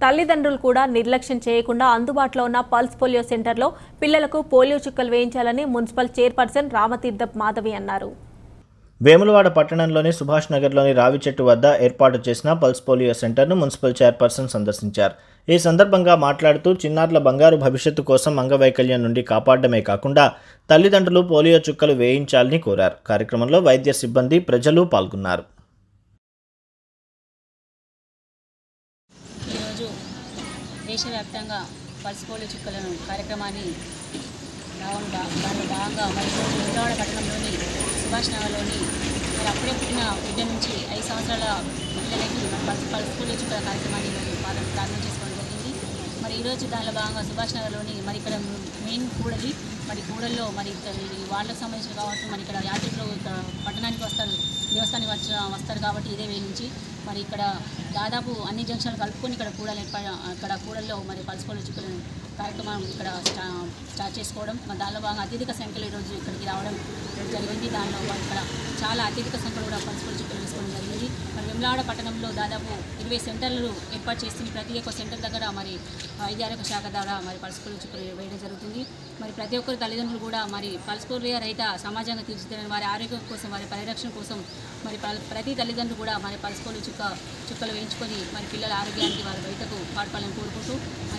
తల్లిదండ్రులు కూడా నిర్లక్ష్యం చేయకుండా అందుబాటులో ఉన్న పల్స్ పోలియో సెంటర్లో పిల్లలకు పోలియో చుక్కలు వేయించాలని మున్సిపల్ చైర్పర్సన్ రామతీర్థప్ మాధవి అన్నారు వేములవాడ పట్టణంలోని సుభాష్ నగర్లోని రావి చెట్టు వద్ద ఏర్పాటు చేసిన పల్స్ పోలియో సెంటర్ను మున్సిపల్ చైర్పర్సన్ సందర్శించారు ఈ సందర్భంగా మాట్లాడుతూ చిన్నారుల బంగారు భవిష్యత్తు కోసం అంగవైకల్యం నుండి కాపాడమే కాకుండా తల్లిదండ్రులు పోలియో చుక్కలు వేయించాలని కోరారు కార్యక్రమంలో వైద్య సిబ్బంది ప్రజలు పాల్గొన్నారు ఈరోజు దేశవ్యాప్తంగా పల్స్ పోలియో చుక్కలను కార్యక్రమాన్ని రావడం బా- దానిలో భాగంగా మరి ఈరోజు విజయవాడ పట్టణంలోని సుభాష్ నగర్లోని మరి అప్పుడే పుట్టిన బిడ్డ నుంచి ఐదు సంవత్సరాల పిల్లలకి మరి పల్స్ పల్స్ పోలియో చుక్కల కార్యక్రమాన్ని ఈరోజు ప్రారం- ప్రారంభం చేసుకోవడం జరిగింది మరి ఈరోజు దానిలో భాగంగా సుభాష్ నగర్లోని మరి ఇక్కడ మెయిన్ కూడలి మరి కూడల్లో మరి ఇక్కడ ఈ వాళ్ళకు సంబంధించిన కావచ్చు మరి ఇక్కడ యాత్రికులు ఇక్కడ పట్టణానికి వస్తారు దేవస్థానానికి వచ్చిన వస్తారు కాబట్టి ఇదే వే నుంచి మరి ఇక్కడ దాదాపు అన్ని జంక్షన్లు కలుపుకొని ఇక్కడ కూడలు ఏర్పడ ఇక్కడ కూడల్లో మరి పలుసుకోలు చుక్కలు కార్యక్రమం ఇక్కడ స్టా స్టార్ట్ చేసుకోవడం మరి దానిలో భాగంగా అత్యధిక సంఖ్యలో ఈరోజు ఇక్కడికి రావడం జరిగింది దానిలో మరి ఇక్కడ చాలా అత్యధిక సంఖ్యలో కూడా పలుసుకోలు చుక్కలు వేసుకోవడం జరిగింది మరి వెమ్లాడ పట్టణంలో దాదాపు ఇరవై సెంటర్లు ఏర్పాటు చేసి ప్రతి ఒక్క సెంటర్ దగ్గర మరి వైద్య ఆరోగ్య శాఖ ద్వారా మరి పల్స్పోలియో చుక్కలు వేయడం జరుగుతుంది మరి ప్రతి ఒక్కరు తల్లిదండ్రులు కూడా మరి పల్స్పోలియో రహిత సమాజంగా తీర్చిదిద్దని వారి ఆరోగ్యం కోసం వారి పరిరక్షణ కోసం మరి పల్- ప్రతి తల్లిదండ్రులు కూడా మరి పల్స్పోలియో చుక్క చుక్కలు వేయించుకొని మరి పిల్లల ఆరోగ్యానికి వారి బయటకు పాటుపాలని కోరుకుంటూ